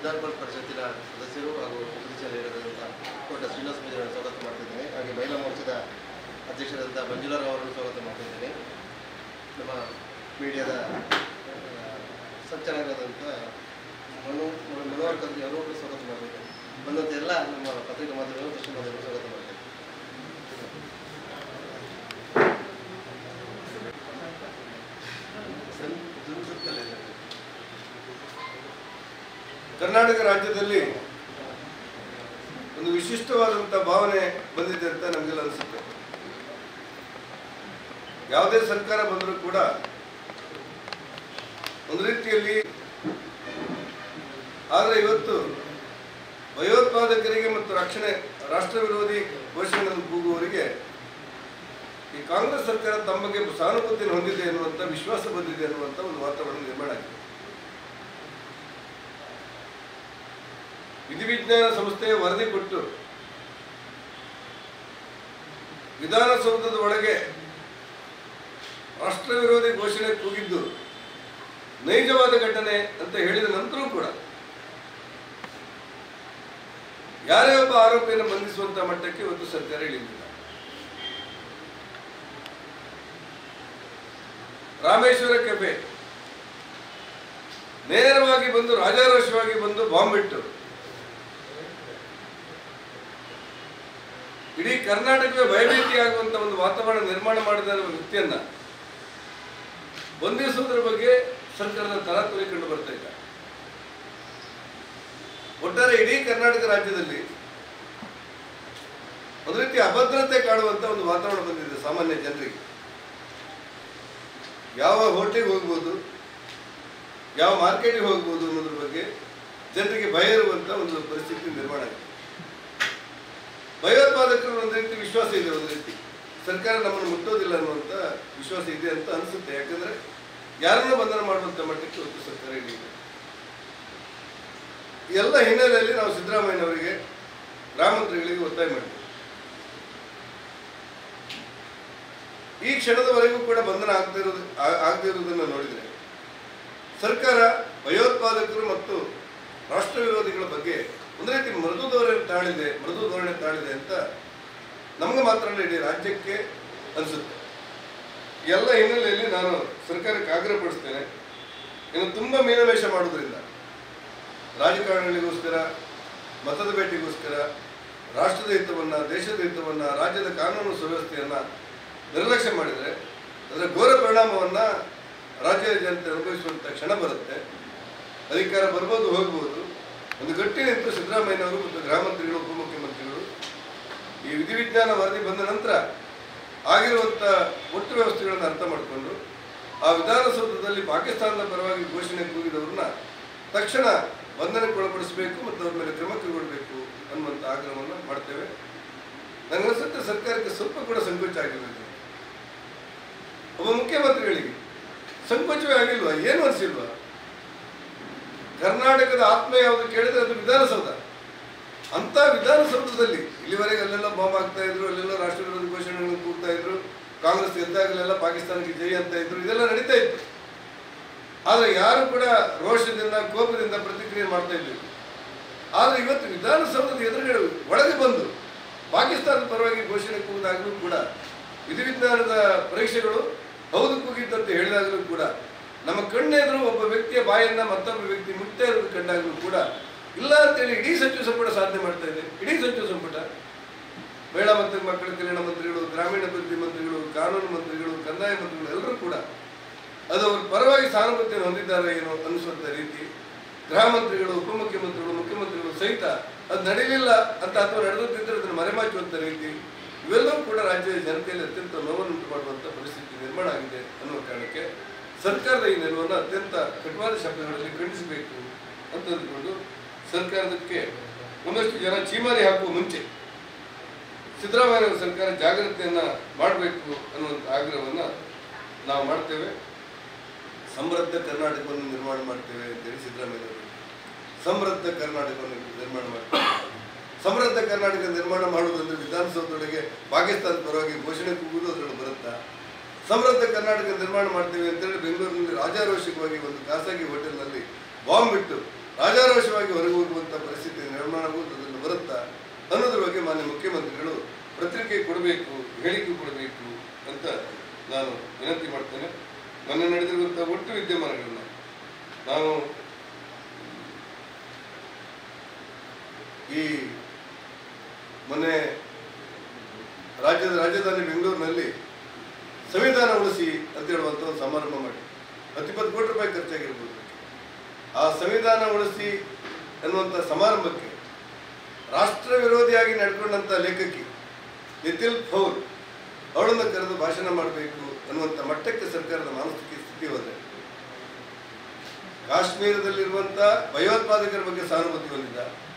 ವಿಧಾನಪರಿಷತ್ ಪರಿಷತ್ತಿನ ಸದಸ್ಯರು ಹಾಗೂ ಉಪದೇಶರಾದಂಥ ಕೋಟ ಶ್ರೀನಿವಾಸ ಮೇಜರನ್ನು ಸ್ವಾಗತ ಮಾಡ್ತಿದ್ದೇನೆ ಹಾಗೆ ಮಹಿಳಾ ಮೋರ್ಚಾದ ಅಧ್ಯಕ್ಷರಾದಂಥ ಮಂಜುಳಾರಾವ್ ಅವರನ್ನು ಸ್ವಾಗತ ಮಾಡ್ತಿದ್ದೇನೆ ನಮ್ಮ ಮೀಡಿಯಾದ ಸಂಚಾಲಕರಾದಂಥ ಮನು ಮನೋಹರ್ ಕದ್ರಿ ಅವರು ಕೂಡ ಸ್ವಾಗತ ಮಾಡ್ತಿದ್ದೇನೆ ಬಂದಂಥ ಎಲ್ಲ ನಮ್ಮ ಪತ್ರಿಕಾ ಮಾಧ್ಯಮಗಳು ದೃಶ್ಯ ಮಾಧ್ಯಮಗಳು ಸ್ವಾಗತ ಮಾಡ್ತೇನೆ ಕರ್ನಾಟಕ ರಾಜ್ಯದಲ್ಲಿ ಒಂದು ವಿಶಿಷ್ಟವಾದಂಥ ಭಾವನೆ ಬಂದಿದೆ ಅಂತ ನಮಗೆಲ್ಲ ಅನಿಸುತ್ತೆ ಯಾವುದೇ ಸರ್ಕಾರ ಬಂದರೂ ಕೂಡ ಒಂದು ರೀತಿಯಲ್ಲಿ ಆದರೆ ಇವತ್ತು ಭಯೋತ್ಪಾದಕರಿಗೆ ಮತ್ತು ರಕ್ಷಣೆ ರಾಷ್ಟ್ರ ವಿರೋಧಿ ಘೋಷಣೆಗಳನ್ನು ಕೂಗುವವರಿಗೆ ಈ ಕಾಂಗ್ರೆಸ್ ಸರ್ಕಾರ ತಮ್ಮ ಬಗ್ಗೆ ಸಹಾನುಭೂತಿಯನ್ನು ಹೊಂದಿದೆ ಎನ್ನುವಂಥ ವಿಶ್ವಾಸ ಬಂದಿದೆ ಅನ್ನುವಂಥ ಒಂದು ವಾತಾವರಣ ನಿರ್ಮಾಣ ಆಗಿದೆ ವಿಧಿವಿಜ್ಞಾನ ಸಂಸ್ಥೆಯ ವರದಿ ಕೊಟ್ಟು ವಿಧಾನಸೌಧದ ಒಳಗೆ ರಾಷ್ಟ್ರ ವಿರೋಧಿ ಘೋಷಣೆ ಕೂಗಿದ್ದು ನೈಜವಾದ ಘಟನೆ ಅಂತ ಹೇಳಿದ ನಂತರವೂ ಕೂಡ ಯಾರೇ ಒಬ್ಬ ಆರೋಪಿಯನ್ನು ಬಂಧಿಸುವಂತ ಮಟ್ಟಕ್ಕೆ ಇವತ್ತು ಸರ್ಕಾರ ಇಳಿದಿಲ್ಲ ರಾಮೇಶ್ವರ ಕೆಫೆ ನೇರವಾಗಿ ಬಂದು ರಾಜಾರೋಷವಾಗಿ ಬಂದು ಬಾಂಬ್ ಇಟ್ಟು ಇಡೀ ಕರ್ನಾಟಕವೇ ಭಯಭೀತಿ ಆಗುವಂತ ಒಂದು ವಾತಾವರಣ ನಿರ್ಮಾಣ ಮಾಡಿದ ವ್ಯಕ್ತಿಯನ್ನ ಬಂಧಿಸುವುದರ ಬಗ್ಗೆ ಸರ್ಕಾರದ ತರಾತುರಿ ಕಂಡು ಬರ್ತಾ ಇಲ್ಲ ಒಟ್ಟಾರೆ ಇಡೀ ಕರ್ನಾಟಕ ರಾಜ್ಯದಲ್ಲಿ ಒಂದು ರೀತಿ ಅಭದ್ರತೆ ಕಾಡುವಂತ ಒಂದು ವಾತಾವರಣ ಬಂದಿದೆ ಸಾಮಾನ್ಯ ಜನರಿಗೆ ಯಾವ ಹೋಟೆಲ್ಗೆ ಹೋಗ್ಬೋದು ಯಾವ ಮಾರ್ಕೆಟ್ಗೆ ಹೋಗ್ಬೋದು ಅನ್ನೋದ್ರ ಬಗ್ಗೆ ಜನರಿಗೆ ಭಯ ಇರುವಂತ ಒಂದು ಪರಿಸ್ಥಿತಿ ನಿರ್ಮಾಣ ಆಗಿದೆ ಭಯೋತ್ಪಾದಕರು ಒಂದು ರೀತಿ ವಿಶ್ವಾಸ ಇದೆ ಒಂದು ರೀತಿ ಸರ್ಕಾರ ನಮ್ಮನ್ನು ಮುಟ್ಟೋದಿಲ್ಲ ಅನ್ನುವಂಥ ವಿಶ್ವಾಸ ಇದೆ ಅಂತ ಅನಿಸುತ್ತೆ ಯಾಕಂದ್ರೆ ಯಾರನ್ನೂ ಬಂಧನ ಮಾಡುವಂತ ಮಟ್ಟಕ್ಕೆ ಇವತ್ತು ಸರ್ಕಾರ ಇಲ್ಲಿದೆ ಈ ಎಲ್ಲ ಹಿನ್ನೆಲೆಯಲ್ಲಿ ನಾವು ಸಿದ್ದರಾಮಯ್ಯನವರಿಗೆ ಗೃಹ ಮಂತ್ರಿಗಳಿಗೆ ಒತ್ತಾಯ ಮಾಡಿದ್ದೇವೆ ಈ ಕ್ಷಣದವರೆಗೂ ಕೂಡ ಬಂಧನ ಆಗದೇ ಇರೋದು ಆ- ಆಗದೇ ಇರುವುದನ್ನು ನೋಡಿದರೆ ಸರ್ಕಾರ ಭಯೋತ್ಪಾದಕರು ಮತ್ತು ರಾಷ್ಟ್ರ ವಿರೋಧಿಗಳ ಬಗ್ಗೆ ಒಂದು ರೀತಿ ಮೃದು ಧೋರಣೆ ತಾಳಿದೆ ಮೃದು ಧೋರಣೆ ತಾಳಿದೆ ಅಂತ ನಮಗೆ ಮಾತ್ರ ಅಲ್ಲ ಇಡೀ ರಾಜ್ಯಕ್ಕೆ ಅನಿಸುತ್ತೆ ಈ ಎಲ್ಲ ಹಿನ್ನೆಲೆಯಲ್ಲಿ ನಾನು ಸರ್ಕಾರಕ್ಕೆ ಆಗ್ರಹಪಡಿಸ್ತೇನೆ ಇನ್ನು ತುಂಬ ಮೀನಮೇಷ ಮಾಡುವುದರಿಂದ ರಾಜಕಾರಣಿಗಳಿಗೋಸ್ಕರ ಮತದ ಭೇಟಿಗೋಸ್ಕರ ರಾಷ್ಟ್ರದ ಹಿತವನ್ನ ದೇಶದ ಹಿತವನ್ನ ರಾಜ್ಯದ ಕಾನೂನು ಸುವ್ಯವಸ್ಥೆಯನ್ನ ನಿರ್ಲಕ್ಷ್ಯ ಮಾಡಿದರೆ ಅದರ ಘೋರ ಪರಿಣಾಮವನ್ನ ರಾಜ್ಯ ಜನತೆ ಅನುಭವಿಸುವಂತ ಕ್ಷಣ ಬರುತ್ತೆ ಅಧಿಕಾರ ಬರ್ಬೋದು ಹೋಗ್ಬೋದು ಒಂದು ಗಟ್ಟಿ ನಿಂತು ಸಿದ್ದರಾಮಯ್ಯನವರು ಮತ್ತು ಗೃಹ ಮಂತ್ರಿಗಳು ಉಪಮುಖ್ಯಮಂತ್ರಿಗಳು ಈ ವಿಧಿವಿಜ್ಞಾನ ವರದಿ ಬಂದ ನಂತರ ಆಗಿರುವಂತ ಒಟ್ಟು ವ್ಯವಸ್ಥೆಗಳನ್ನು ಅರ್ಥ ಮಾಡಿಕೊಂಡು ಆ ವಿಧಾನಸೌಧದಲ್ಲಿ ಪಾಕಿಸ್ತಾನದ ಪರವಾಗಿ ಘೋಷಣೆ ಕೂಗಿದವ್ರನ್ನ ತಕ್ಷಣ ಬಂಧನಕ್ಕೆ ಒಳಪಡಿಸಬೇಕು ಮತ್ತು ಅವ್ರ ಮೇಲೆ ಕ್ರಮ ಕೈಗೊಳ್ಳಬೇಕು ಅನ್ನುವಂಥ ಆಗ್ರಹವನ್ನು ಮಾಡ್ತೇವೆ ನನಗನ್ಸುತ್ತೆ ಸರ್ಕಾರಕ್ಕೆ ಸ್ವಲ್ಪ ಕೂಡ ಸಂಕೋಚ ಆಗಿರಬೇಕು ಒಬ್ಬ ಮುಖ್ಯಮಂತ್ರಿಗಳಿಗೆ ಸಂಕೋಚವೇ ಆಗಿಲ್ವಾ ಏನು ಅನಿಸಿಲ್ವಾ ಕರ್ನಾಟಕದ ಆತ್ಮ ಯಾವುದು ಕೇಳಿದ್ರೆ ಅದು ವಿಧಾನಸೌಧ ಅಂತ ವಿಧಾನಸೌಧದಲ್ಲಿ ಇಲ್ಲಿವರೆಗೆ ಅಲ್ಲೆಲ್ಲ ಬಾಂಬ್ ಆಗ್ತಾ ಇದ್ರು ಅಲ್ಲೆಲ್ಲ ರಾಷ್ಟ್ರ ವಿರೋಧಿ ಘೋಷಣೆಗಳನ್ನು ಕೂಗ್ತಾ ಇದ್ರು ಕಾಂಗ್ರೆಸ್ ಗೆದ್ದಾಗಲೆಲ್ಲ ಪಾಕಿಸ್ತಾನಕ್ಕೆ ಜೈ ಅಂತ ಇದ್ರು ಇದೆಲ್ಲ ನಡೀತಾ ಇತ್ತು ಆದ್ರೆ ಯಾರು ಕೂಡ ರೋಷದಿಂದ ಕೋಪದಿಂದ ಪ್ರತಿಕ್ರಿಯೆ ಮಾಡ್ತಾ ಇದ್ದರು ಆದ್ರೆ ಇವತ್ತು ವಿಧಾನಸೌಧದ ಎದುರುಗಡೆ ಒಳಗೆ ಬಂದು ಪಾಕಿಸ್ತಾನದ ಪರವಾಗಿ ಘೋಷಣೆ ಕೂಗಿದಾಗಲೂ ಕೂಡ ವಿಧಿವಿಜ್ಞಾನದ ಪರೀಕ್ಷೆಗಳು ಹೌದು ಕೂಗಿದ್ದಂತೆ ಹೇಳಿದಾಗಲೂ ಕೂಡ ನಮ್ಮ ಕಣ್ಣೆದುರು ಒಬ್ಬ ವ್ಯಕ್ತಿಯ ಬಾಯನ್ನ ಮತ್ತೊಬ್ಬ ವ್ಯಕ್ತಿ ಮುಟ್ತಾ ಇರೋದು ಕಂಡಾಗಲೂ ಕೂಡ ಇಲ್ಲ ಅಂತೇಳಿ ಇಡೀ ಸಚಿವ ಸಂಪುಟ ಸಾಧನೆ ಮಾಡ್ತಾ ಇದೆ ಇಡೀ ಸಚಿವ ಸಂಪುಟ ಮಹಿಳಾ ಮತ್ತು ಮಕ್ಕಳ ಕಲ್ಯಾಣ ಮಂತ್ರಿಗಳು ಗ್ರಾಮೀಣಾಭಿವೃದ್ಧಿ ಮಂತ್ರಿಗಳು ಕಾನೂನು ಮಂತ್ರಿಗಳು ಕಂದಾಯ ಮಂತ್ರಿಗಳು ಎಲ್ಲರೂ ಕೂಡ ಅದು ಅವ್ರ ಪರವಾಗಿ ಸಹಾನುಭೂತಿಯನ್ನು ಹೊಂದಿದ್ದಾರೆ ಏನೋ ಅನಿಸುವಂತ ರೀತಿ ಗೃಹ ಮಂತ್ರಿಗಳು ಉಪಮುಖ್ಯಮಂತ್ರಿಗಳು ಮುಖ್ಯಮಂತ್ರಿಗಳು ಸಹಿತ ಅದು ನಡೀಲಿಲ್ಲ ಅಂತ ಅಥವಾ ನಡೆದಿದ್ದರೆ ಅದನ್ನು ಮರೆಮಾಚುವಂತ ರೀತಿ ಇವೆಲ್ಲವೂ ಕೂಡ ರಾಜ್ಯದ ಜನತೆಯಲ್ಲಿ ಅತ್ಯಂತ ನೋವನ್ನುಂಟು ಮಾಡುವಂತ ಪರಿಸ್ಥಿತಿ ನಿರ್ಮಾಣ ಆಗಿದೆ ಅನ್ನುವ ಕಾರಣಕ್ಕೆ ಸರ್ಕಾರದ ಈ ನಿಲುವನ್ನು ಅತ್ಯಂತ ಕಟುವಾದ ಶಬ್ದಗಳಲ್ಲಿ ಖಂಡಿಸಬೇಕು ಅಂತ ಅಂದ್ಕೊಂಡು ಸರ್ಕಾರದಕ್ಕೆ ಒಂದಷ್ಟು ಜನ ಚೀಮಾರಿ ಹಾಕುವ ಮುಂಚೆ ಸಿದ್ದರಾಮಯ್ಯ ಸರ್ಕಾರ ಜಾಗ್ರತೆಯನ್ನ ಮಾಡಬೇಕು ಅನ್ನುವಂಥ ಆಗ್ರಹವನ್ನ ನಾವು ಮಾಡ್ತೇವೆ ಸಮೃದ್ಧ ಕರ್ನಾಟಕವನ್ನು ನಿರ್ಮಾಣ ಮಾಡ್ತೇವೆ ಅಂತೇಳಿ ಸಿದ್ದರಾಮಯ್ಯ ಅವರು ಸಮೃದ್ಧ ಕರ್ನಾಟಕವನ್ನು ನಿರ್ಮಾಣ ಮಾಡ್ತೇವೆ ಸಮೃದ್ಧ ಕರ್ನಾಟಕ ನಿರ್ಮಾಣ ಮಾಡುವುದಂದ್ರೆ ವಿಧಾನಸೌಧದೊಳಗೆ ಪಾಕಿಸ್ತಾನದ ಪರವಾಗಿ ಘೋಷಣೆ ಕೂಗುವುದು ಅದರೊಳಗೆ ಬರುತ್ತಾ ಸಮೃದ್ಧ ಕರ್ನಾಟಕ ನಿರ್ಮಾಣ ಮಾಡ್ತೇವೆ ಅಂತೇಳಿ ಬೆಂಗಳೂರಿನಲ್ಲಿ ರಾಜಾರೋಷಕವಾಗಿ ಒಂದು ಖಾಸಗಿ ಹೋಟೆಲ್ನಲ್ಲಿ ಬಾಂಬ್ ಇಟ್ಟು ರಾಜಾರೋಷವಾಗಿ ಹೊರಗೆ ಹೋಗುವಂಥ ಪರಿಸ್ಥಿತಿ ನಿರ್ಮಾಣ ಆಗುವುದು ಅದನ್ನು ಬರುತ್ತಾ ಅನ್ನೋದ್ರ ಬಗ್ಗೆ ಮಾನ್ಯ ಮುಖ್ಯಮಂತ್ರಿಗಳು ಪತ್ರಿಕೆ ಕೊಡಬೇಕು ಹೇಳಿಕೆ ಕೊಡಬೇಕು ಅಂತ ನಾನು ವಿನಂತಿ ಮಾಡ್ತೇನೆ ಮೊನ್ನೆ ನಡೆದಿರುವಂಥ ಒಟ್ಟು ವಿದ್ಯಮಾನಗಳನ್ನ ನಾವು ಈ ಮೊನ್ನೆ ರಾಜ್ಯದ ರಾಜಧಾನಿ ಬೆಂಗಳೂರಿನಲ್ಲಿ ಸಂವಿಧಾನ ಉಳಿಸಿ ಅಂತ ಹೇಳುವಂಥ ಒಂದು ಸಮಾರಂಭ ಮಾಡಿ ಹತ್ತಿಪ್ಪತ್ತು ಕೋಟಿ ರೂಪಾಯಿ ಖರ್ಚಾಗಿರ್ಬೋದು ಆ ಸಂವಿಧಾನ ಉಳಿಸಿ ಅನ್ನುವಂಥ ಸಮಾರಂಭಕ್ಕೆ ರಾಷ್ಟ್ರ ವಿರೋಧಿಯಾಗಿ ನಡ್ಕೊಂಡಂಥ ಲೇಖಕಿ ನಿತಿಲ್ ಫೌಲ್ ಅವಳನ್ನು ಕರೆದು ಭಾಷಣ ಮಾಡಬೇಕು ಅನ್ನುವಂಥ ಮಟ್ಟಕ್ಕೆ ಸರ್ಕಾರದ ಮಾನಸಿಕ ಸ್ಥಿತಿ ಹೋದರೆ ಕಾಶ್ಮೀರದಲ್ಲಿರುವಂಥ ಭಯೋತ್ಪಾದಕರ ಬಗ್ಗೆ ಸಹಾನುಭೂತಿ ಹೊಂದಿದ್ದ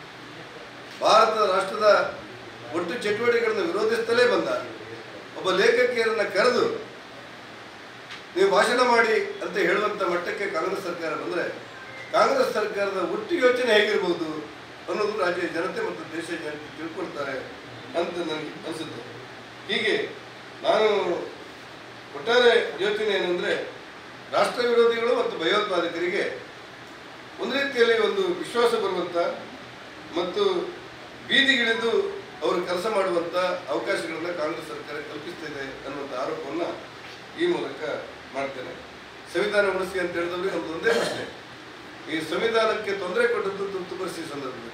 ಭಾರತದ ರಾಷ್ಟ್ರದ ಒಟ್ಟು ಚಟುವಟಿಕೆಗಳನ್ನು ವಿರೋಧಿಸುತ್ತಲೇ ಬಂದ ಒಬ್ಬ ಲೇಖಕಿಯರನ್ನ ಕರೆದು ನೀವು ಭಾಷಣ ಮಾಡಿ ಅಂತ ಹೇಳುವಂಥ ಮಟ್ಟಕ್ಕೆ ಕಾಂಗ್ರೆಸ್ ಸರ್ಕಾರ ಬಂದರೆ ಕಾಂಗ್ರೆಸ್ ಸರ್ಕಾರದ ಒಟ್ಟು ಯೋಚನೆ ಹೇಗಿರ್ಬೋದು ಅನ್ನೋದು ರಾಜ್ಯ ಜನತೆ ಮತ್ತು ದೇಶ ಜನತೆ ತಿಳ್ಕೊಳ್ತಾರೆ ಅಂತ ನನಗೆ ಅನಿಸುತ್ತೆ ಹೀಗೆ ನಾನು ಒಟ್ಟಾರೆ ಯೋಚನೆ ಏನಂದ್ರೆ ರಾಷ್ಟ್ರ ವಿರೋಧಿಗಳು ಮತ್ತು ಭಯೋತ್ಪಾದಕರಿಗೆ ಒಂದು ರೀತಿಯಲ್ಲಿ ಒಂದು ವಿಶ್ವಾಸ ಬರುವಂತ ಮತ್ತು ಬೀದಿಗಿಳಿದು ಅವರು ಕೆಲಸ ಮಾಡುವಂತ ಅವಕಾಶಗಳನ್ನ ಕಾಂಗ್ರೆಸ್ ಸರ್ಕಾರ ಕಲ್ಪಿಸ್ತಿದೆ ಅನ್ನುವಂಥ ಆರೋಪವನ್ನ ಈ ಮೂಲಕ ಮಾಡ್ತೇನೆ ಸಂವಿಧಾನ ಉಳಿಸಿ ಅಂತ ಹೇಳಿದವ್ರಿಗೆ ನಮ್ದು ಒಂದೇ ಪ್ರಶ್ನೆ ಈ ಸಂವಿಧಾನಕ್ಕೆ ತೊಂದರೆ ಕೊಟ್ಟದ್ದು ತುರ್ತು ಪರಿಸ್ಥಿತಿ ಸಂದರ್ಭದಲ್ಲಿ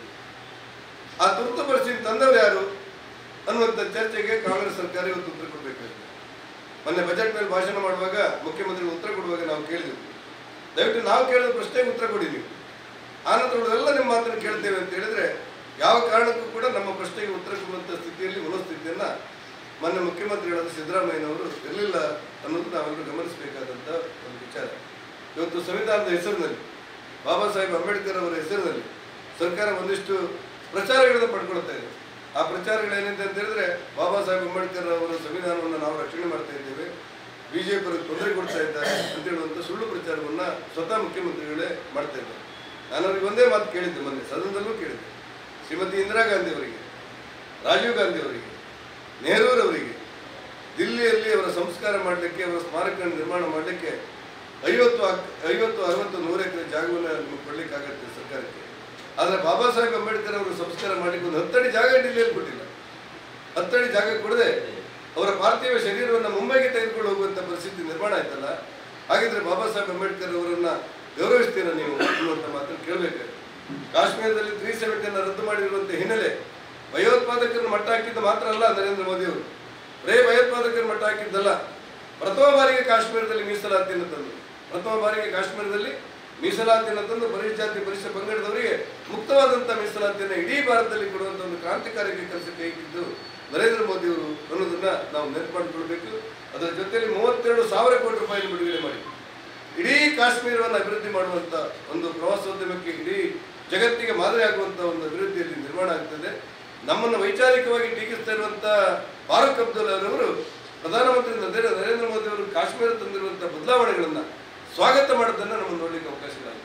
ಆ ತುರ್ತು ಪರಿಸ್ಥಿತಿ ತಂದವರು ಯಾರು ಅನ್ನುವಂಥ ಚರ್ಚೆಗೆ ಕಾಂಗ್ರೆಸ್ ಸರ್ಕಾರ ಇವತ್ತು ಉತ್ತರ ಕೊಡಬೇಕಾಗಿದೆ ಮೊನ್ನೆ ಬಜೆಟ್ ಮೇಲೆ ಭಾಷಣ ಮಾಡುವಾಗ ಮುಖ್ಯಮಂತ್ರಿಗಳು ಉತ್ತರ ಕೊಡುವಾಗ ನಾವು ಕೇಳಿದ್ವಿ ದಯವಿಟ್ಟು ನಾವು ಕೇಳಿದ ಪ್ರಶ್ನೆಗೆ ಉತ್ತರ ಕೊಡಿ ನೀವು ಆನಂತರ ಉಳಿದೆಲ್ಲ ನಿಮ್ಮ ಮಾತನ್ನು ಕೇಳ್ತೇವೆ ಅಂತ ಹೇಳಿದ್ರೆ ಯಾವ ಕಾರಣಕ್ಕೂ ಕೂಡ ನಮ್ಮ ಪ್ರಶ್ನೆಗೆ ಉತ್ತರ ಕೊಡುವಂಥ ಸ್ಥಿತಿಯಲ್ಲಿ ಮನೋಸ್ಥಿತಿಯನ್ನ ಮೊನ್ನೆ ಮುಖ್ಯಮಂತ್ರಿಗಳಾದ ಸಿದ್ದರಾಮಯ್ಯನವರು ಇರಲಿಲ್ಲ ಅನ್ನೋದು ನಾವೆಲ್ಲರೂ ಗಮನಿಸಬೇಕಾದಂಥ ಒಂದು ವಿಚಾರ ಇವತ್ತು ಸಂವಿಧಾನದ ಹೆಸರಿನಲ್ಲಿ ಬಾಬಾ ಸಾಹೇಬ್ ಅಂಬೇಡ್ಕರ್ ಅವರ ಹೆಸರಿನಲ್ಲಿ ಸರ್ಕಾರ ಒಂದಿಷ್ಟು ಪ್ರಚಾರಗಳನ್ನು ಪಡ್ಕೊಳ್ತಾ ಇದೆ ಆ ಪ್ರಚಾರಗಳೇನಿದೆ ಅಂತ ಹೇಳಿದ್ರೆ ಬಾಬಾ ಸಾಹೇಬ್ ಅಂಬೇಡ್ಕರ್ ಅವರ ಸಂವಿಧಾನವನ್ನು ನಾವು ರಕ್ಷಣೆ ಮಾಡ್ತಾ ಇದ್ದೇವೆ ಬಿಜೆಪಿ ಅವರಿಗೆ ತೊಂದರೆ ಕೊಡ್ತಾ ಇದ್ದಾರೆ ಅಂತ ಹೇಳುವಂಥ ಸುಳ್ಳು ಪ್ರಚಾರವನ್ನ ಸ್ವತಃ ಮುಖ್ಯಮಂತ್ರಿಗಳೇ ಮಾಡ್ತಾ ಇದ್ದಾರೆ ನಾನು ಅವ್ರಿಗೆ ಒಂದೇ ಮಾತು ಕೇಳಿದ್ದೆ ಮೊನ್ನೆ ಸದನದಲ್ಲೂ ಕೇಳಿದ್ದೆ ಶ್ರೀಮತಿ ಇಂದಿರಾ ಗಾಂಧಿ ಅವರಿಗೆ ರಾಜೀವ್ ಗಾಂಧಿ ಅವರಿಗೆ ನೆಹರೂರವರಿಗೆ ದಿಲ್ಲಿಯಲ್ಲಿ ಅವರ ಸಂಸ್ಕಾರ ಮಾಡಲಿಕ್ಕೆ ಅವರ ಸ್ಮಾರಕ ನಿರ್ಮಾಣ ಮಾಡಲಿಕ್ಕೆ ಐವತ್ತು ಅಕ್- ಐವತ್ತು ಅರವತ್ತು ನೂರು ಎಕರೆ ಜಾಗವನ್ನು ನಿಮಗೆ ಕೊಡ್ಲಿಕ್ಕಾಗತ್ತೆ ಸರ್ಕಾರಕ್ಕೆ ಆದರೆ ಬಾಬಾ ಸಾಹೇಬ್ ಅಂಬೇಡ್ಕರ್ ಅವರು ಸಂಸ್ಕಾರ ಮಾಡಲಿಕ್ಕೆ ಒಂದು ಹತ್ತಡಿ ಜಾಗ ಡಿಲ್ಲಿಯಲ್ಲಿ ಕೊಟ್ಟಿಲ್ಲ ಹತ್ತಡಿ ಜಾಗ ಕೊಡದೆ ಅವರ ಪಾರ್ಥಿವ ಶರೀರವನ್ನು ಮುಂಬೈಗೆ ತೆಗೆದುಕೊಂಡು ಹೋಗುವಂತ ಪರಿಸ್ಥಿತಿ ನಿರ್ಮಾಣ ಆಯ್ತಲ್ಲ ಹಾಗಿದ್ರೆ ಬಾಬಾ ಸಾಹೇಬ್ ಅಂಬೇಡ್ಕರ್ ಅವರನ್ನ ಗೌರವಿಸ್ತೀರಾ ನೀವು ಅನ್ನುವಂಥ ಮಾತನ್ನು ಕೇಳಬೇಕು ಕಾಶ್ಮೀರದಲ್ಲಿ ತ್ರೀ ಸೆವೆಂಟಿಯನ್ನು ರದ್ದು ಮಾಡಿರುವಂತ ಹಿನ್ನೆಲೆ ಭಯೋತ್ಪಾದಕರನ್ನು ಮಟ್ಟ ಹಾಕಿದ್ದು ಮಾತ್ರ ಅಲ್ಲ ನರೇಂದ್ರ ಮೋದಿ ಅವರು ಬರೇ ಭಯೋತ್ಪಾದಕರ ಮಟ್ಟ ಹಾಕಿದ್ದಲ್ಲ ಪ್ರಥಮ ಬಾರಿಗೆ ಕಾಶ್ಮೀರದಲ್ಲಿ ಮೀಸಲಾತಿಯನ್ನು ತಂದು ಪ್ರಥಮ ಬಾರಿಗೆ ಕಾಶ್ಮೀರದಲ್ಲಿ ಮೀಸಲಾತಿಯನ್ನು ತಂದು ಪರಿಶಿಷ್ಟ ಜಾತಿ ಪರಿಶಿಷ್ಟ ಪಂಗಡದವರಿಗೆ ಮುಕ್ತವಾದಂಥ ಮೀಸಲಾತಿಯನ್ನು ಇಡೀ ಭಾರತದಲ್ಲಿ ಕೊಡುವಂಥ ಒಂದು ಕ್ರಾಂತಿಕಾರಕ ಕೆಲಸಕ್ಕೆ ಕೈಗಿದ್ದು ನರೇಂದ್ರ ಮೋದಿ ಅವರು ಅನ್ನೋದನ್ನ ನಾವು ನೆನಪು ಮಾಡಿಕೊಳ್ಬೇಕು ಅದರ ಜೊತೆಯಲ್ಲಿ ಮೂವತ್ತೆರಡು ಸಾವಿರ ಕೋಟಿ ರೂಪಾಯಿ ಬಿಡುಗಡೆ ಮಾಡಿ ಇಡೀ ಕಾಶ್ಮೀರವನ್ನು ಅಭಿವೃದ್ಧಿ ಮಾಡುವಂತ ಒಂದು ಪ್ರವಾಸೋದ್ಯಮಕ್ಕೆ ಇಡೀ ಜಗತ್ತಿಗೆ ಮಾದರಿ ಆಗುವಂತ ಒಂದು ಅಭಿವೃದ್ಧಿಯಲ್ಲಿ ನಿರ್ಮಾಣ ಆಗ್ತದೆ ನಮ್ಮನ್ನು ವೈಚಾರಿಕವಾಗಿ ಟೀಕಿಸ್ತಾ ಇರುವಂತ ಫಾರೂಕ್ ಅಬ್ದುಲ್ಲಾ ಅವರು ಪ್ರಧಾನಮಂತ್ರಿ ನರೇಂದ್ರ ನರೇಂದ್ರ ಮೋದಿ ಅವರು ಕಾಶ್ಮೀರ ತಂದಿರುವಂತಹ ಬದಲಾವಣೆಗಳನ್ನ ಸ್ವಾಗತ ಮಾಡೋದನ್ನ ನಮಗೆ ನೋಡ್ಲಿಕ್ಕೆ ಅವಕಾಶಗಳಾಗಿದೆ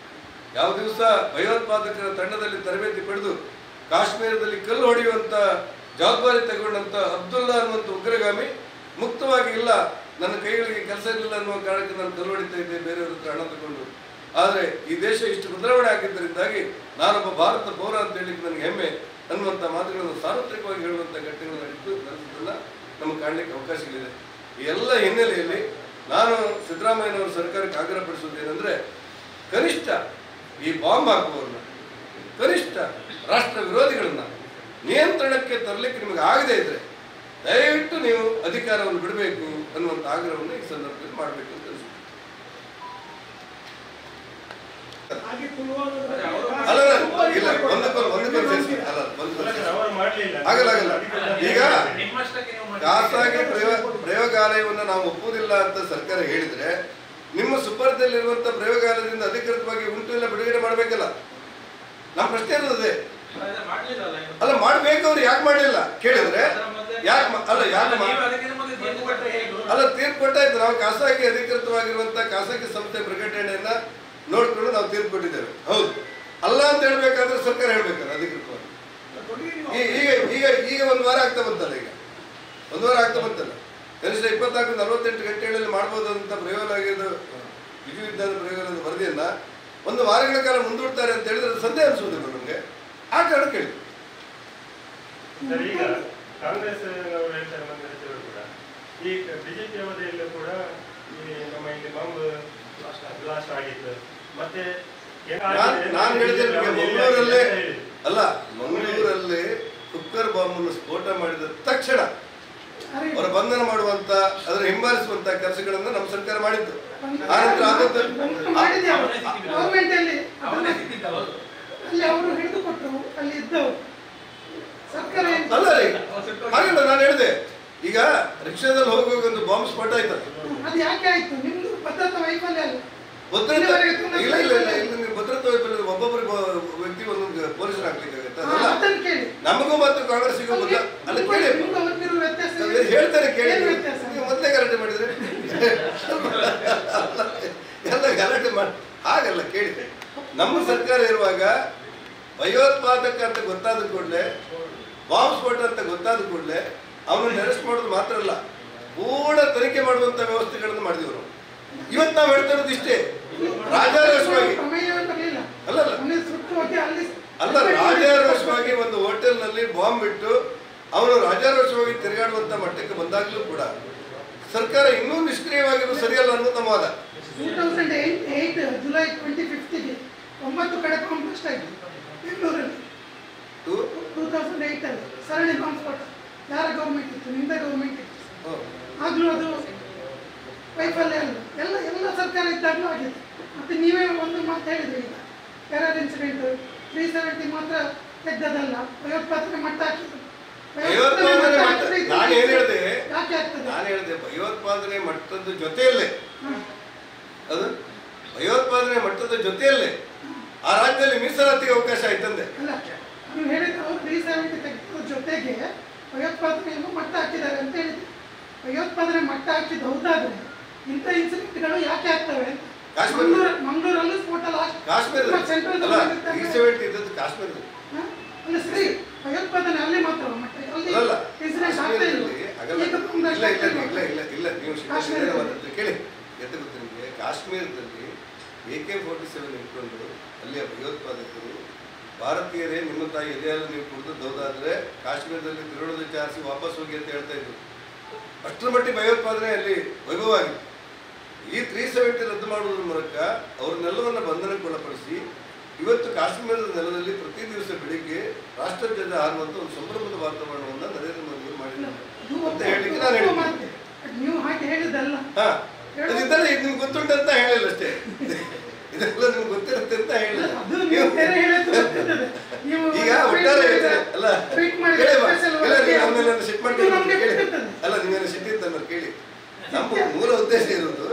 ಯಾವ ದಿವಸ ಭಯೋತ್ಪಾದಕರ ತಂಡದಲ್ಲಿ ತರಬೇತಿ ಪಡೆದು ಕಾಶ್ಮೀರದಲ್ಲಿ ಕಲ್ಲು ಹೊಡೆಯುವಂತ ಜವಾಬ್ದಾರಿ ತಗೊಂಡಂತ ಅಬ್ದುಲ್ಲಾ ಅನ್ನುವಂಥ ಉಗ್ರಗಾಮಿ ಮುಕ್ತವಾಗಿ ಇಲ್ಲ ನನ್ನ ಕೈಗಳಿಗೆ ಕೆಲಸ ಇರಲಿಲ್ಲ ಅನ್ನುವ ಕಾರಣಕ್ಕೆ ನಾನು ಕಲ್ಲು ಹೊಡಿತಾ ಇದ್ದೆ ಬೇರೆಯವ್ರ ಹತ್ರ ಹಣ ತಗೊಂಡು ಆದರೆ ಈ ದೇಶ ಇಷ್ಟು ಬದಲಾವಣೆ ಆಗಿದ್ದರಿಂದಾಗಿ ನಾನೊಬ್ಬ ಭಾರತ ಪೌರ ಅಂತ ಹೇಳಿಕ್ಕೆ ನನಗೆ ಹೆಮ್ಮೆ ಅನ್ನುವಂಥ ಮಾತುಗಳನ್ನು ಸಾರ್ವತ್ರಿಕವಾಗಿ ಹೇಳುವಂಥ ಘಟನೆಗಳು ನಡೀತು ನಡೆದದನ್ನ ನಮಗೆ ಕಾಣಲಿಕ್ಕೆ ಅವಕಾಶಗಳಿದೆ ಈ ಎಲ್ಲ ಹಿನ್ನೆಲೆಯಲ್ಲಿ ನಾನು ಸಿದ್ದರಾಮಯ್ಯನವರ ಸರ್ಕಾರಕ್ಕೆ ಆಗ್ರಹಪಡಿಸುವುದೇನೆಂದ್ರೆ ಕನಿಷ್ಠ ಈ ಬಾಂಬ್ ಹಾಕುವವ್ರನ್ನ ಕನಿಷ್ಠ ರಾಷ್ಟ್ರ ವಿರೋಧಿಗಳನ್ನ ನಿಯಂತ್ರಣಕ್ಕೆ ತರಲಿಕ್ಕೆ ನಿಮಗೆ ಆಗದೇ ಇದ್ರೆ ದಯವಿಟ್ಟು ನೀವು ಅಧಿಕಾರವನ್ನು ಬಿಡಬೇಕು ಅನ್ನುವಂಥ ಆಗ್ರಹವನ್ನು ಈ ಸಂದರ್ಭದಲ್ಲಿ ಮಾಡಬೇಕು ಅಂತ ಅನಿಸುತ್ತೆ ಹಾಗೆ ಪುಲ್ವಾಮಾದಲ್ಲಿ ಅಲ್ಲ ಅಲ್ಲ, ಇಲ್ಲ ಒಂದಕ್ಕೊಂದು ಒಂದಕ್ಕೊಂದು ಸೇರಿಸಿ ಅಲ್ಲ ಒಂದಕ್ಕೊಂದು ಸೇರಿಸಿ. ಅವರು ಮಾಡಲಿಲ್ಲ ಆಗಲ್ಲ ಆಗಲ್ಲ ಈಗ ನಿಮ್ಮಷ್ಟಕ್ಕೆ ನೀವು ಮಾಡಿ- ಖಾಸಗಿ ಪ್ರಯೋಗ ಪ್ರಯೋಗಾಲಯವನ್ನು ನಾವು ಒಪ್ಪುವುದಿಲ್ಲ ಅಂತ ಸರ್ಕಾರ ಹೇಳಿದ್ರೆ ನಿಮ್ಮ ಸುಪರ್ದಲ್ಲಿರುವಂತ ಪ್ರಯೋಗಾಲಯದಿಂದ ಅಧಿಕೃತವಾಗಿ ಉಂಟು ಇಲ್ಲ ಬಿಡುಗಡೆ ಮಾಡಬೇಕಲ್ಲ ನಮ್ಮ ಪ್ರಶ್ನೆ ಇರೋದು ಅದೇ ಅಲ್ಲ, ಮಾಡ್ಲಿಲ್ಲಲ್ಲ ಇನ್ನು. ಅಲ್ಲ ಮಾಡ್ಬೇಕು ಅವ್ರು ಯಾಕೆ ಮಾಡಲಿಲ್ಲ ಕೇಳಿದ್ರೆ ಅದರ ಮೊದಲೇ- ಯಾಕೆ ಅಲ್ಲ ಯಾಕೆ ಅಲ್ಲ, ಮಾ- ನೀವು ಅದಕ್ಕಿಂತ ಮೊದಲು ತೀರ್ಪು ಕೊಟ್ಟರೆ ಹೇಗೆ? ಅಲ್ಲ ತೀರ್ಪು ಕೊಟ್ಟಾಯ್ತು ನಾವು ಖಾಸಗಿ ಅಧಿಕೃತವಾಗಿರುವಂತ ಖಾಸಗಿ ಸಂಸ್ಥೆ ಪ್ರಕಟಣೆಯನ್ನ ನೋಡ್ಕೊಂಡು ನಾವು ತೀರ್ಪು ಕೊಟ್ಟಿದ್ದೇವೆ ಹೌದು ಅಲ್ಲ ಅಂತ ಹೇಳ್ಬೇಕಾದ್ರೆ ಸರ್ಕಾರ ಹೇಳ್ಬೇಕಲ್ಲ ಅಧಿಕೃತವಾಗಿ ಈ- ಈಗ ಈಗ ಈಗ ಒಂದು ವಾರ ಆಗ್ತಾ ಬಂತಲ್ಲ ಈಗ ಒಂದು ವಾರ ಆಗ್ತಾ ಬಂತಲ್ಲ ಕನಿಷ್ಠ ಇಪ್ಪತ್ನಾಲ್ಕು ನಲವತ್ತೆಂಟು ಗಂಟೆಗಳಲ್ಲಿ ಮಾಡ್ಬೋದು ಅಂತ ಪ್ರಯೋಗಾಲಯದ ವಿಧಿವಿಜ್ಞಾನ ಪ್ರಯೋಗಾಲಯದ ವರದಿಯನ್ನ ಒಂದು ವಾರಗಳ ಕಾಲ ಮುಂದೂಡ್ತಾರೆ ಅಂತ ಹೇಳಿದ್ರೆ ಅದು ಸಂದೇಹ ಅನಿಸೋದಿಲ್ಲ ನಮಗೆ ಆ ಕಾರಣ ಕೇಳಿ ಸರ್ ಈಗ ಕಾಂಗ್ರೆಸ್ ಅವರು ಹೇಳ್ತಾರೆ ನಮ್ಮ ಸಚಿವರು ಕೂಡ ಈ ಬಿಜೆಪಿ ಅವಧಿಯಲ್ಲೂ ಕೂಡ ಈ ನಮ್ಮ ಇಲ್ಲಿ ಬಾಂಬ್ ಬ್ಲಾಸ್ಟ್ ಆಗಿತ್ತು ಮತ್ತೆ ನಾನ್ ನಾನು ಹೇಳಿದೆ ನಿಮಗೆ ಮಂಗಳೂರಲ್ಲೇ ಅಲ್ಲ ಮಂಗಳೂರಲ್ಲಿ ಕುಕ್ಕರ್ ಬಾಂಬನ್ನು ಸ್ಫೋಟ ಮಾಡಿದ ತಕ್ಷಣ ಅರೆ, ಅವರ ಬಂಧನ ಮಾಡುವಂತ ಅದರ ಹಿಂಬಾಲಿಸುವಂತ ಕೆಲಸಗಳನ್ನು ನಮ್ಮ ಸರ್ಕಾರ ಮಾಡಿತ್ತು ಆನಂತರ ಆದದ್ದು ಬಂದು ಮಾಡಿದ್ದೆ ಅವರು. ಅವನೇ ಸಿಕ್ಕಿದ್ದು. ಗೌರ್ಮೆಂಟ್ ಅಲ್ಲಿ ಅವನೇ ಸಿಕ್ಕಿದ್ದಲ್ಲ ಹೌದು. ಅಲ್ಲಿ ಅವರು ಹಿಡಿದು ಕೊಟ್ಟರು ಅಲ್ಲಿ ಇದ್ದವರು ಸರ್ಕಾರ ಏನು ಅಲ್ಲ ರೀ ಹಾಗಲ್ಲ ನಾನು ಹೇಳಿದೆ ಈಗ ರಿಕ್ಷಾದಲ್ಲಿ ಹೋಗುವಾಗ ಒಂದು ಬಾಂಬ್ ಸ್ಫೋಟ ಆಯ್ತಲ್ಲ ಅದು ಯಾಕೆ ಆಯ್ತು ನಿಮ್ದು ಭದ್ರತಾ ವೈಫಲ್ಯ ಅಲ್ಲ ಭದ್ರತೆ ಇಲ್ಲಿವರೆಗೆ ತುಂಬ ಇಲ್ಲ ಇಲ್ಲ ಇಲ್ಲ ಇಲ್ಲ ನೀವು ಭದ್ರತಾ ವೈಫಲ್ಯ ಒಬ್ಬೊಬ್ಬರಿಗೆ ವ್ಯಕ್ತಿ ಒಂದೊಂದು ಪೊಲೀಸರು ಹಾಕ್ಲಿಕ್ಕಾಗತ್ತೆ ಹಾ, ಅದಲ್ಲ ಅದನ್ನ ಕೇಳಿ ನಮಗೂ ಮತ್ತು ಕಾಂಗ್ರೆಸ್ಸಿಗೂ ಭದ್ರ ಅಲ್ಲ ನಿಮ್ಗೂ- ಕೇಳಿ ನಿಮ್ಗೂ ಅವ್ರಿಗಿರೋ ವ್ಯತ್ಯಾಸ ನಾವು ಏನು? ಹೇಳ್ತಾರೆ ಕೇಳಿ ಏನು ನೀವು. ವ್ಯತ್ಯಾಸ? ನೀವು ಮೊದಲೇ ಗಲಾಟೆ ಮಾಡಿದ್ರೆ ಎಲ್ಲ ಗಲಾಟೆ ಮಾಡಿ ಹಾಗಲ್ಲ ಕೇಳಿ ನಮ್ಮ ಸರ್ಕಾರ ಇರುವಾಗ ಭಯೋತ್ಪಾದಕ ಅಂತ ಗೊತ್ತಾದ ಕೂಡಲೇ ಬಾಂಬ್ ಸ್ಫೋಟ ಅಂತ ಗೊತ್ತಾದ ಕೂಡಲೇ ಅವನನ್ನು ಅರೆಸ್ಟ್ ಮಾಡೋದು ಮಾತ್ರ ಅಲ್ಲ ಪೂರ್ಣ ತನಿಖೆ ಮಾಡುವಂತ ವ್ಯವಸ್ಥೆಗಳನ್ನು ಮಾಡಿದೆವು ನಾವು ಇವತ್ತು ನಾವು ಹೇಳ್ತಾ ಇರೋದು ಇಷ್ಟೇ ರಾಜಾರೋಷವಾಗಿ ಪ್ರಮೇಯವೇ ಬರಲಿಲ್ಲ ಅಲ್ಲಲ್ಲ. ಅವನಿಗೆ ಸುಟ್ಟು ಹೋಗಿ ಅಲ್ಲಿ ಅಲ್ಲ ರಾಜಾರೋಷವಾಗಿ ಒಂದು ಹೋಟೆಲ್ನಲ್ಲಿ ಬಾಂಬ್ ಇಟ್ಟು ಅವನು ರಾಜಾರೋಷವಾಗಿ ತಿರುಗಾಡುವಂತ ಮಟ್ಟಕ್ಕೆ ಬಂದಾಗಲೂ ಕೂಡ ಸರ್ಕಾರ ಇನ್ನೂ ನಿಷ್ಕ್ರಿಯವಾಗಿರೋದು ಸರಿಯಲ್ಲ ಅನ್ನೋದು ನಮ್ಮ ವಾದ two thousand eight eight July twenty ಫಿಫ್ತಿಗೆ ಒಂಬತ್ತು ಕಡೆ ಬಾಂಬ್ ಬ್ಲಾಸ್ಟ್ ಆಯಿತು ಬೆಂಗಳೂರಲ್ಲಿ ಟು- ಟೂ ತೌಸಂಡ್ ಏಯ್ಟಲ್ಲಿ ಸರಣಿ ಬಾಂಬ್ ಸ್ಫೋಟ ಯಾರ ಗೌರ್ಮೆಂಟ್ ಇತ್ತು ನಿಮ್ದೇ ಗೌರ್ಮೆಂಟ್ ಇತ್ತು ಹ್ಮ್. ಆಗಲೂ ಅದು ವೈಫಲ್ಯ ಅಲ್ಲ ಎಲ್ಲ ಎಲ್ಲ ಸರ್ಕಾರ ಇದ್ದಾಗಲೂ ಆಗಿದೆ ಮತ್ತೆ ನೀವೇ ಒಂದು ಮಾತು ಹೇಳಿದ್ರಿ ಈಗ ಟೆರರ್ ಇನ್ಸಿಡೆಂಟ್ ತ್ರೀ ಸೆವೆಂಟಿ ಮಾತ್ರ ತೆಗ್ದದಲ್ಲ ಭಯೋತ್ಪಾದನೆ ಮಟ್ಟ ಹಾಕಿದ್ರು ಭಯೋತ್ಪಾದನೆ ಭಯೋತ್ಪಾದನೆ ಮಟ್ಟ ಮಟ್ಟ ಹಾಕಿದ್ರೆ ಇದು ನಾನು ಏನ್ ಹೇಳಿದೆ ಯಾಕೆ ಆಗ್ತದೆ ನಾನು ಹೇಳಿದೆ ಭಯೋತ್ಪಾದನೆ ಮಟ್ಟದ ಜೊತೆಯಲ್ಲೇ ಹ್ಮ್. ಅದು ಭಯೋತ್ಪಾದನೆ ಮಟ್ಟದ ಜೊತೆಯಲ್ಲೇ ಆ ರಾಜ್ಯದಲ್ಲಿ ಮೀಸಲಾತಿಗೆ ಅವಕಾಶ ಆಯ್ತಂದೆ ಅಲ್ಲ ನೀವು ಹೇಳಿದ್ರು ಅವ್ರು ತ್ರೀ ಸೆವೆಂಟಿ ತೆಗೆದ್ರ ಜೊತೆಗೆ ಭಯೋತ್ಪಾದನೆಯನ್ನು ಮಟ್ಟ ಹಾಕಿದ್ದಾರೆ ಅಂತ ಹೇಳಿದ್ರು ಭಯೋತ್ಪಾದನೆ ಮಟ್ಟ ಹಾಕಿದ್ದು ಹೌದಾದ್ರೆ ಇಂಥ ಇನ್ಸಿಡೆಂಟ್ಗಳು ಯಾಕೆ ಆಗ್ತವೆ ಅಂತ ಕಾಶ್ಮೀರ- ಮಂಗಳೂರು ಮಂಗಳೂರಲ್ಲೂ ಸ್ಫೋಟ ಲಾಸ್ಟ್ ಕಾಶ್ಮೀರದ ಸೆಂಟ್ರಲ್ ಅಲ್ಲ ತ್ರೀ ಸೆವೆಂಟಿ ಇದ್ದದ್ದು ಕಾಶ್ಮೀರದಲ್ಲಿ ಅಲ್ಲ ಸರಿ ಭಯೋತ್ಪಾದನೆ ಅಲ್ಲಿ ಮಾತ್ರ ಮಟ್ಟ ಅಲ್ಲಿ ಅಲ್ಲ ಇನ್ಸಿಡೆಂಟ್ ಆಗ್ತಾ ಇಲ್ಲ ಕಾಶ್ಮೀರದಲ್ಲಿ ಹಾಗಲ್ಲ. ಈಗ ತುಂಬ ಇಲ್ಲ ಇಲ್ಲ ಆಗ್ತಾ ಇಲ್ಲ ಇಲ್ಲ ಇಲ್ಲ ನೀವು ಕಾಶ್ಮೀರದಲ್ಲಿ. ಶಿಕ್ಷಣ ಕೇಳಿ ಎತ್ತ ಗೊತ್ತು ನಿಮಗೆ ಕಾಶ್ಮೀರದಲ್ಲಿ ಎ ಕೆ ಫೋರ್ಟಿ ಸೆವೆನ್ ಇಟ್ಕೊಂಡು ಅಲ್ಲಿಯ ಭಯೋತ್ಪಾದಕರು ಭಾರತೀಯರೇ ನಿಮ್ಮ ತಾಯಿ ಎದೆಯಲ್ಲ ನೀವು ಕುಡಿದದ್ದು ಹೌದಾದ್ರೆ ಕಾಶ್ಮೀರದಲ್ಲಿ ತಿರುಳದ ಚಾರಿಸಿ ವಾಪಸ್ ಹೋಗಿ ಅಂತ ಹೇಳ್ತಾ ಇದ್ರು ಅಷ್ಟರ ಮಟ್ಟಿಗೆ ಭಯೋತ್ಪಾದನೆ ಅಲ್ಲಿ ವೈಭವ ಆಗಿದೆ ಈ ತ್ರೀ ಸೆವೆಂಟಿ ರದ್ದು ಮಾಡುವುದರ ಮೂಲಕ ಅವ್ರನ್ನೆಲ್ಲವನ್ನ ಬಂಧನಕ್ಕೊಳಪಡಿಸಿ ಇವತ್ತು ಕಾಶ್ಮೀರದ ನೆಲದಲ್ಲಿ ಪ್ರತಿ ದಿವಸ ಬೆಳಿಗ್ಗೆ ರಾಷ್ಟ್ರಧ್ವಜ ಹಾರುವಂತ ಒಂದು ಸಂಭ್ರಮದ ವಾತಾವರಣವನ್ನ ನರೇಂದ್ರ ಮೋದಿ ಅವರು ಮಾಡಿದ್ದಾರೆ ಇದು ಅಂತ ಹೇಳಲಿಕ್ಕೆ ನಾನು ಒಪ್ಪುವ ಹೇಳಿದ್ದೀನಿ ಮಾತೆ. ನೀವು ಹಾಗೆ ಹೇಳಿದ್ದಲ್ಲ ಹಾ ಅದಿದ್ದಲ್ಲ ಇದು ನಿಮ್ಗೆ ಗೊತ್ತುಂಟು ಅಂತ ಹೇಳಿಲ್ಲ ಅಷ್ಟೇ ಇದೆಲ್ಲ ನಿಮ್ಗೆ ಗೊತ್ತಿರುತ್ತೆ ಅಂತ ಹೇಳಿಲ್ಲ ಅದು ನೀವು ಬೇರೆ ಹೇಳಿದ್ದು ಗೊತ್ತಿರ್ತದೆ. ನೀವು ಈಗ tweet ಒಟ್ಟಾರೆ ಮಾಡಿದ್ರೆ- ಹೇಳ್ತೀನಿ. ಅಲ್ಲ tweet ಮಾಡಿದ್ರೆ ಕೇಳಿ ಬಾ. special ಇಲ್ಲ, ನೀವು ವರದಿ ಆಮೇಲೆ ಸಿಟ್ ಇದು ಮಾಡ್ಕೊಂಡು ನಮ್ಗೆ ಕೇಳಿ ಗೊತ್ತಿರ್ತದೆ. ಅಲ್ಲ ನಿಮ್ಗೇನು ಸಿಟ್ಟಿತ್ತು ಅನ್ನೋದು ಕೇಳಿ ನಮ್ಮ ಮೂಲ ಉದ್ದೇಶ ಇರೋದು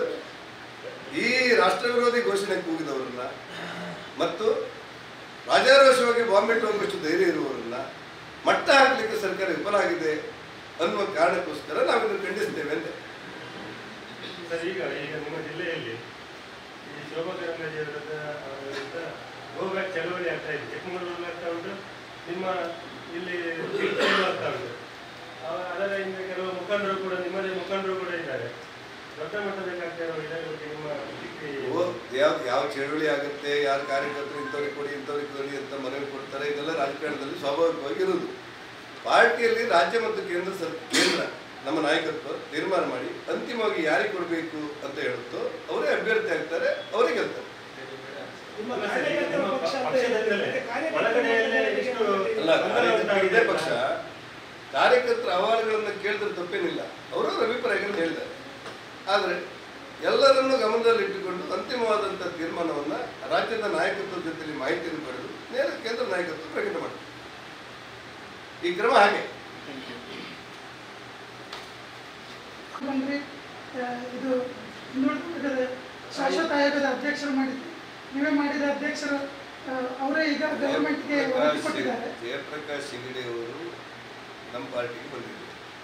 ಈ ರಾಷ್ಟ್ರ ವಿರೋಧಿ ಘೋಷಣೆ ಕೂಗಿದವರನ್ನ ಮತ್ತು ರಾಜಾರೋಷವಾಗಿ ಬಾಂಬ್ ಇಟ್ಟು ಹೋಗುವಷ್ಟು ಧೈರ್ಯ ಇರುವವರನ್ನ ಮಟ್ಟ ಹಾಕಲಿಕ್ಕೆ ಸರ್ಕಾರ ವಿಫಲ ಆಗಿದೆ ಅನ್ನುವ ಕಾರಣಕ್ಕೋಸ್ಕರ ನಾವು ಇದನ್ನು ಖಂಡಿಸ್ತೇವೆ ಅಂತ ಸರ್ ಈಗ ಈಗ ನಿಮ್ಮ ಜಿಲ್ಲೆಯಲ್ಲಿ ಈ ಶೋಭಾ ಕರಂದ್ಲಾಜೆ ವಿರುದ್ಧ ಅವರ ವಿರುದ್ಧ ಗೋಬ್ಯಾಕ್ ಚಳವಳಿ ಆಗ್ತಾ ಇದೆ ಚಿಕ್ಕಮಗಳೂರಲ್ಲಿ ಆಗ್ತಾ ಉಂಟು ನಿಮ್ಮ ಇಲ್ಲಿ ಚಿಕ್ಕಮಗಳೂರು ಆಗ್ತಾ ಉಂಟು ಅವ- ಅದರ ಹಿಂದೆ ಕೆಲವು ಮುಖಂಡರು ಕೂಡ ನಿಮ್ಮದೇ ಮುಖಂಡರು ಕೂಡ ಇದ್ದಾರೆ ದೊಡ್ಡ ಮಟ್ಟದಲ್ಲಿ ಇರೋ ಇದರ ಬಗ್ಗೆ ನಿಮ್ಮ ಪ್ರತಿಕ್ರಿಯೆ ಏನು? ಯಾವ ಯಾವ ಚಳವಳಿ ಆಗುತ್ತೆ ಯಾರ ಕಾರ್ಯಕರ್ತರು ಇಂಥವ್ರಿಗೆ ಕೊಡಿ ಇಂಥವ್ರಿಗೆ ಕೊಡಿ ಅಂತ ಮನವಿ ಕೊಡ್ತಾರೆ ಇದೆಲ್ಲ ರಾಜಕಾರಣದಲ್ಲಿ ಸ್ವಾಭಾವಿಕವಾಗಿ ಇರುವುದು ಪಾರ್ಟಿಯಲ್ಲಿ ರಾಜ್ಯ ಮತ್ತು ಕೇಂದ್ರ ಸರ್ ಕೇಂದ್ರ ನಮ್ಮ ನಾಯಕತ್ವ ತೀರ್ಮಾನ ಮಾಡಿ ಅಂತಿಮವಾಗಿ ಯಾರಿಗೆ ಕೊಡಬೇಕು ಅಂತ ಹೇಳುತ್ತೋ ಅವರೇ ಅಭ್ಯರ್ಥಿ ಆಗ್ತಾರೆ ಅವರೇ ಗೆಲ್ತಾರೆ ನಿಮ್ಮ ಅಲ್ಲ ಸರ್, ಈಗ ಕಾರ್ಯಕರ್ತರ ನಿಮ್ಮ ಪಕ್ಷ ಅಂತ ಪಕ್ಷದಿಂದಲೇ ಹೇಳಿದ್ರೆ ಕಾರ್ಯಕರ್ತರ ಒಳಗಡೆಯಲ್ಲೇ ಇಷ್ಟು ಅಲ್ಲ ಕಾರ್ಯಕರ್ತರು ಇದೇ ಪಕ್ಷ ಕಾರ್ಯಕರ್ತರ ಅಹವಾಲುಗಳನ್ನು ಕೇಳಿದ್ರೆ ತಪ್ಪೇನಿಲ್ಲ ಅವರವರ ಅಭಿಪ್ರಾಯಗಳನ್ನು ಹೇಳಿದ್ದಾರೆ ಆದರೆ ಎಲ್ಲರನ್ನೂ ಗಮನದಲ್ಲಿಟ್ಟುಕೊಂಡು ಅಂತಿಮವಾದಂಥ ತೀರ್ಮಾನವನ್ನು ರಾಜ್ಯದ ನಾಯಕತ್ವದ ಜೊತೆಲಿ ಮಾಹಿತಿಯನ್ನು ಪಡೆದು ನೇರ ಕೇಂದ್ರ ನಾಯಕತ್ವ ಪ್ರಕಟ ಮಾಡಿದೆ ಈ ಕ್ರಮ ಹಾಗೆ ಬಂದ್ರೆ ಆ, ಇದು ಹಿಂದುಳಿದ ವರ್ಗದ ಶಾಶ್ವತ ಆಯೋಗದ ಅಧ್ಯಕ್ಷರು ಮಾಡಿದ್ರು ನೀವೇ ಮಾಡಿದ ಅಧ್ಯಕ್ಷರು ಆ, ಅವರೇ ಈಗ ಗವರ್ಮೆಂಟ್ಗೆ ವರದಿ ಕೊಟ್ಟಿದ್ದಾರೆ ಜಯಪ್ರಕಾಶ್ ಶಿಂಗಡೆ ಅವರು ನಮ್ಮ ಪಾರ್ಟಿಗೆ ಬಂದಿದ್ದರು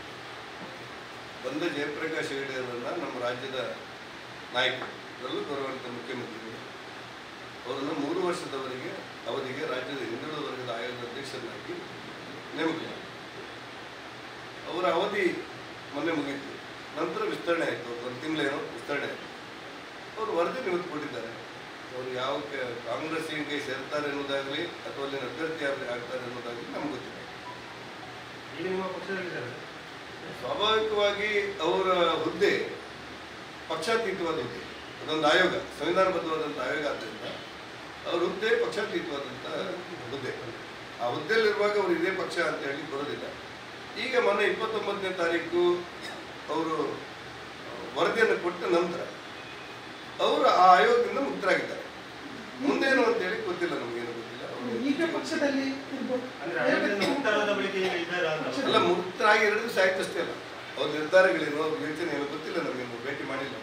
ಬಂದ ಜಯಪ್ರಕಾಶ್ ಹೆಗಡೆ ಅವರನ್ನ ನಮ್ಮ ರಾಜ್ಯದ ನಾಯಕರು ಅದರಲ್ಲೂ ಗೌರವಾನ್ವಿತ ಮುಖ್ಯಮಂತ್ರಿಗಳು ಅವರನ್ನು ಮೂರು ವರ್ಷದವರೆಗೆ ಅವಧಿಗೆ ರಾಜ್ಯದ ಹಿಂದುಳಿದ ವರ್ಗದ ಆಯೋಗದ ಅಧ್ಯಕ್ಷರನ್ನಾಗಿ ನೇಮಕ ಮಾಡಿದ್ರು. ಅವರ ಅವಧಿ ಮೊನ್ನೆ ಮುಗೀತು ನಂತರ ವಿಸ್ತರಣೆ ಆಯಿತು ಒಂದು ತಿಂಗಳೇನೋ ವಿಸ್ತರಣೆ ಆಯಿತು ಅವರು ವರದಿ ನಿಮಿತ್ತು ಕೊಟ್ಟಿದ್ದಾರೆ ಅವರು ಯಾವ ಕ- ಕಾಂಗ್ರೆಸ್ಸಿಗೆ ಸೇರ್ತಾರೆ ಅನ್ನೋದಾಗಲಿ ಅಥವಾ ಅಲ್ಲಿನ ಅಭ್ಯರ್ಥಿ ಆಗ್- ಆಗ್ತಾರೆ ಅನ್ನೋದಾಗಲಿ ನಮ್ಗೆ ಗೊತ್ತಿಲ್ಲ ಈಗ ನಿಮ್ಮ ಪಕ್ಷದಲ್ಲಿದ್ದಾರೆ ಸ್ವಾಭಾವಿಕವಾಗಿ ಅವರ ಹುದ್ದೆ ಪಕ್ಷಾತೀತವಾದ ಹುದ್ದೆ ಅದೊಂದು ಆಯೋಗ ಸಂವಿಧಾನಬದ್ಧವಾದಂಥ ಆಯೋಗ ಆದ್ದರಿಂದ ಅವ್ರ ಹುದ್ದೆ ಪಕ್ಷಾತೀತವಾದಂಥ ಹುದ್ದೆ ಆ ಹುದ್ದೆಯಲ್ಲಿರುವಾಗ ಅವರು ಇದೇ ಪಕ್ಷ ಅಂತ ಹೇಳಿ ಬರೋದಿಲ್ಲ ಈಗ ಮೊನ್ನೆ ಇಪ್ಪತ್ತೊಂಬತ್ತನೇ ತಾರೀಕು ಅವರು ವರದಿಯನ್ನು ಕೊಟ್ಟ ನಂತರ ಅವರು ಆ ಆಯೋಗದಿಂದ ಮುಕ್ತರಾಗಿದ್ದಾರೆ ಮುಂದೇನು ಅಂತ ಹೇಳಿ ಗೊತ್ತಿಲ್ಲ ನಮಗೇನು ಗೊತ್ತಿಲ್ಲ ಅವ್ರು ಈಗ ಪಕ್ಷದಲ್ಲಿ ಇರ್ಬೋದು ಅಂದ್ರೆ ಆಯೋಗದಿಂದ ಮುಕ್ತರಾದ ಬಳಿಕ ಈಗ ಇದ್ದಾರಾ ಅಂತ ಅಲ್ಲ ಮುಕ್ತರಾಗಿ ಎರಡು ದಿವಸ ಆಯ್ತಷ್ಟೇ ಅಲ್ಲ ಅವ್ರ ನಿರ್ಧಾರಗಳೇನು ಅವ್ರ ಯೋಚನೆ ಏನು ಗೊತ್ತಿಲ್ಲ ನಮಗೇನು ಭೇಟಿ ಮಾಡಿಲ್ಲ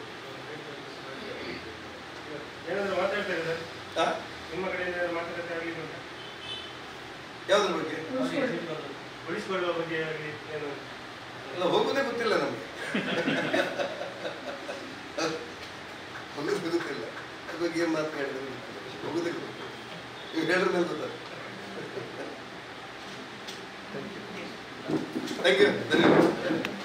ಏನಾದ್ರು ಮಾತಾಡ್ತಾ ಇದ್ದಾರೆ ಆ? ನಿಮ್ಮ ಕಡೆಯಿಂದ ಏನಾದ್ರು ಮಾತುಕತೆ ಆಗಲಿಕ್ಕೆ ಉಂಟಾ ಯಾವ್ದ್ರ ಬಗ್ಗೆ ಉಳಿಸಿಕೊಳ್ಳುವ ಬಗ್ಗೆ ಆಗಲಿ ಏನು ಅಲ್ಲ ಹೋಗೋದೇ ಗೊತ್ತಿಲ್ಲ ನಮಗೆ ಹೋಗೋದೇ ಗೊತ್ತಿಲ್ಲ ಅದ್ರ ಬಗ್ಗೆ ಏನು ಮಾತು ಹೇಳಿದ್ರೆ ಗೊತ್ತಿಲ್ಲ ಹೋಗೋದೇ ಗೊತ್ತಿಲ್ಲ ನೀವು ಹೇಳಿದ ಮೇಲೆ ಗೊತ್ತಾಗ ಥ್ಯಾಂಕ್ ಯು ಧನ್ಯವಾದ